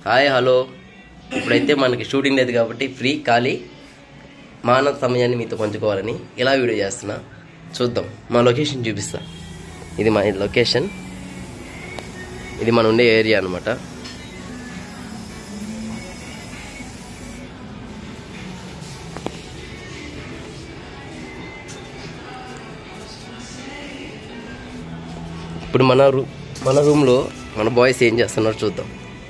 Hi hello ఇప్పుడైతే మనకి shooting లేదు కాబట్టి ఫ్రీ ఖాళీ మానవ సమయాన్ని మీతో పంచుకోవాలని ఇలా వీడియో చేస్తున్నా చూద్దాం మా లొకేషన్ చూపిస్తా ఇది మా లొకేషన్ ఇది మన ఉండే ఏరియా అనమాట ఇప్పుడు మన రూ మన రూమ్లో మన బాయ్స్ ఏం చేస్తున్నారో చూద్దాం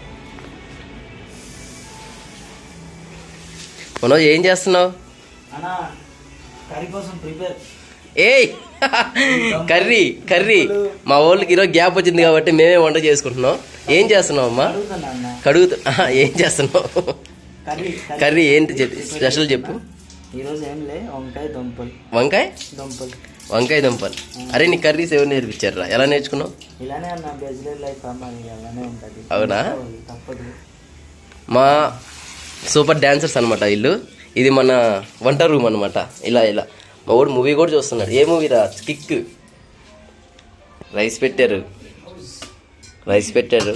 మనోజ్ ఏం చేస్తున్నావు అన్నా కర్రీ కోసం ప్రిపేర్ ఏయ్ కర్రీ కర్రీ మా వాళ్ళకి ఈరోజు గ్యాప్ వచ్చింది కాబట్టి మేమే వంట చేసుకుంటున్నాం ఏం చేస్తున్నావు అమ్మా అడుగుతున్నా అన్న కడుగుతు ఆహా, ఏం చేస్తున్నావు కర్రీ కర్రీ ఏంటి చెప్పు స్పెషల్ చెప్పు ఈరోజు ఏం లే వంకాయ దుంపలు వంకాయ దుంపలు వంకాయ దుంపలు అరే నీ కర్రీస్ ఎవరు నేర్పించారా ఎలా నేర్చుకున్నావు ఇలానే అన్న బ్యాచిలర్ లైఫ్ అమ్మాయి అలానే ఉంటుంది అవునా? తప్పదు మా సూపర్ డాన్సర్స్ అనమాట వీళ్ళు ఇది మన వంట రూమ్ అనమాట ఇలా ఇలా మా వాడు మూవీ కూడా చూస్తున్నాడు ఏ మూవీ రా కిక్ రైస్ పెట్టారు రైస్ పెట్టారు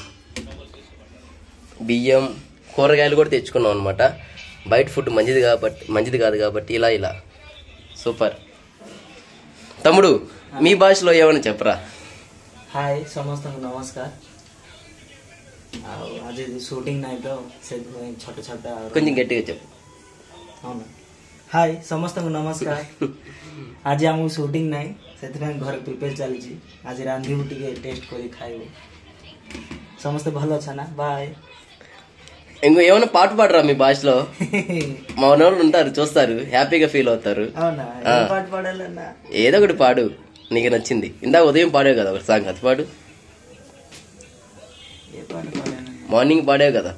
బియ్యం కూరగాయలు కూడా తెచ్చుకున్నాం అనమాట బయట ఫుడ్ మంచిది కాబట్టి మంచిది కాదు కాబట్టి ఇలా ఇలా సూపర్ తమ్ముడు మీ భాషలో ఏమైనా చెప్పరా हाय समस्त को नमस्कार ଆଉ ଆଜି ସୁଟିଂ ନାଇଁ ତ ସେଥିପାଇଁ ଛୋଟ ଛୋଟ కొంచెం గట్టిగా చెప్పు అవునా ହାଇ ସମସ୍ତଙ୍କୁ ନମସ୍କାର ଆଜି ଆମକୁ ସୁଟିଂ ନାହିଁ ସେଥିପାଇଁ ଘରେ ପ୍ରିପେୟାର ଚାଲିଛି ଆଜି ରାନ୍ଧିବୁ ଟିକେ ଟେଷ୍ଟ କରି ଖାଇବୁ ସମସ୍ତେ ଭଲ ଅଛ ନା ବାଏ ఇంకో ఏమైనా పాట పాడరా మీ భాషలో మా వాళ్ళు ఉంటారు చూస్తారు హ్యాపీగా ఫీల్ అవుతారు అవునా ఆ. ఏం పాట పాడాలన్నా ఏదో ఒకటి పాడు నీకు నచ్చింది ఇందాక ఉదయం పాడావు కదా ఒక సాంగ్ అది పాడు ఏ పాట పాడాను మార్నింగ్ పాడావు కదా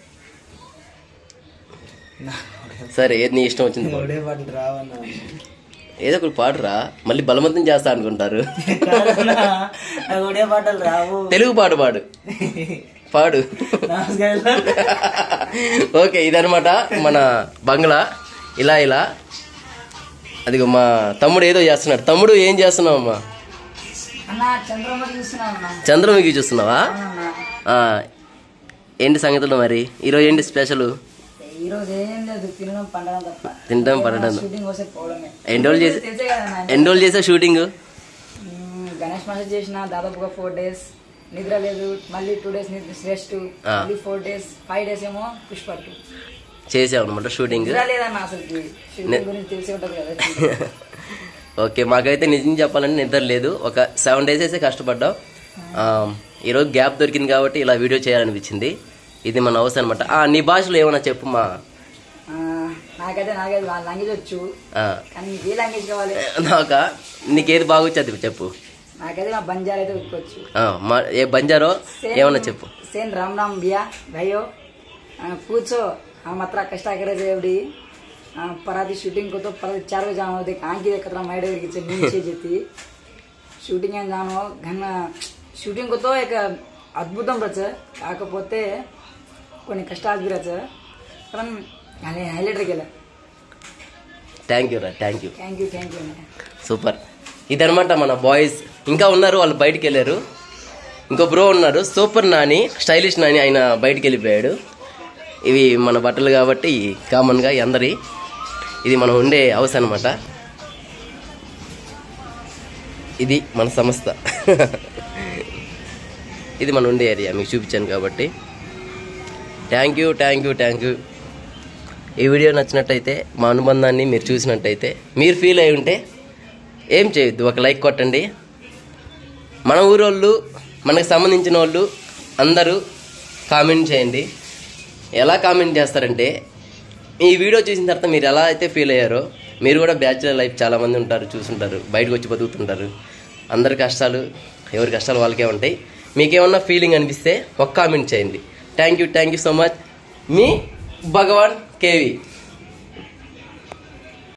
నా సరే ఏది నీ ఇష్టం వచ్చింది పాడు ఒడే పాటలు రావన్నా ఏదో ఒకటి పాడురా మళ్ళీ బలవంతం చేస్తా అనుకుంటారు కాదన్నా, నాకు ఒడే పాటలు రావు తెలుగు పాట పాడు పాడు నమస్కారం ఓకే ఇదనమాట మన బంగ్లా ఇలా ఇలా అదిగో మా తమ్ముడు ఏదో చేస్తున్నాడు తమ్ముడు ఏం చేస్తున్నావు అమ్మా అన్న చంద్రముఖి చూస్తున్నావు అన్న చంద్రముఖి చూస్తున్నావా అవునన్నా. ఆ, ఏంటి సంగతులు మరి ఈరోజు ఏంటి స్పెషల్ ఈ రోజు ఏం లేదు తినడం పండడం తప్ప తినడం పండడం షూటింగ్ వస్తే పోవడమే ఎన్ని రోజులు చేసి తెలిసే కదా అన్న. ఎన్ని రోజులు చేసా షూటింగ్ మ్మ్, గణేష్ మాస్టర్ చేసిన దాదాపుగా ఫోర్ డేస్ నిద్ర లేదు మళ్ళీ టూ డేస్ రెస్ట్ ఆ. మళ్ళీ ఫోర్ డేస్ ఫైవ్ డేస్ ఏమో పుష్ప టూ చేసావు అనమాట షూటింగ్ నిద్ర లేదన్న అసలుకి షూటింగ్ గురించి తెలిసి ఉంటది కదా ఓకే మాకైతే నిజం చెప్పాలంటే నిద్ర లేదు ఒక సెవెన్ డేస్ అయితే కష్టపడ్డాం ఆ, ఈరోజు గ్యాప్ దొరికింది కాబట్టి ఇలా వీడియో చేయాలనిపించింది ఇది మన అవసరం అనమాట నీ భాషలో ఏమన్నా చెప్పు మా ఆ, నాకైతే నాకైతే వాళ్ళ లాంగ్వేజ్ వచ్చు ఆ, కానీ మీకు ఏ లాంగ్వేజ్ కావాలి నాక నీకేది బాగొచ్చది చెప్పు నాకైతే మా బంజారా అయితే వచ్చు ఆ, మా ఏ బంజారో ఏమన్నా చెప్పు सेन राम राम भैया भाइयों आ, पूछो हम अത്ര कष्ट करे थे एवढी आ, पराती शूटिंग को तो पराती चार बजे जानो देख आंकी देख कतरा माइड गिचे नीचे जेती షూటింగ్ అని జాను ఘన షూటింగ్ తో ఒక అద్భుతం రచ కాకపోతే కొన్ని కష్టాలు రచ కానీ అదే హైలైట్ గెల థ్యాంక్ యూ రా thank you thank you thank you super ఇదనమాట మన బాయ్స్ ఇంకా ఉన్నారు వాళ్ళు బయటికి వెళ్ళారు ఇంకో బ్రో ఉన్నారు సూపర్ నాని స్టైలిష్ నాని ఆయన బయటికి వెళ్ళిపోయాడు ఇవి మన బట్టలు కాబట్టి కామన్గా అందరి ఇది మనం ఉండే హౌస్ అనమాట ఇది మన సంస్థ ఇది మన ఉండే ఏరియా మీకు చూపించాను కాబట్టి thank you thank you thank you ఈ వీడియో నచ్చినట్టయితే మా అనుబంధాన్ని మీరు చూసినట్టయితే మీరు ఫీల్ అయి ఉంటే ఏం చేయొద్దు ఒక లైక్ కొట్టండి మన ఊరోళ్ళు మనకు సంబంధించిన వాళ్ళు అందరూ కామెంట్ చేయండి ఎలా కామెంట్ చేస్తారంటే ఈ వీడియో చూసిన తర్వాత మీరు ఎలా అయితే ఫీల్ అయ్యారో మీరు కూడా బ్యాచులర్ లైఫ్ చాలామంది ఉంటారు చూసుంటారు బయటకు వచ్చి బతుకుతుంటారు అందరి కష్టాలు ఎవరి కష్టాలు వాళ్ళకే ఉంటాయి మీకేమన్నా ఫీలింగ్ అనిపిస్తే ఒక కామెంట్ చేయండి thank you thank you so much మీ భగవాన్ కేవి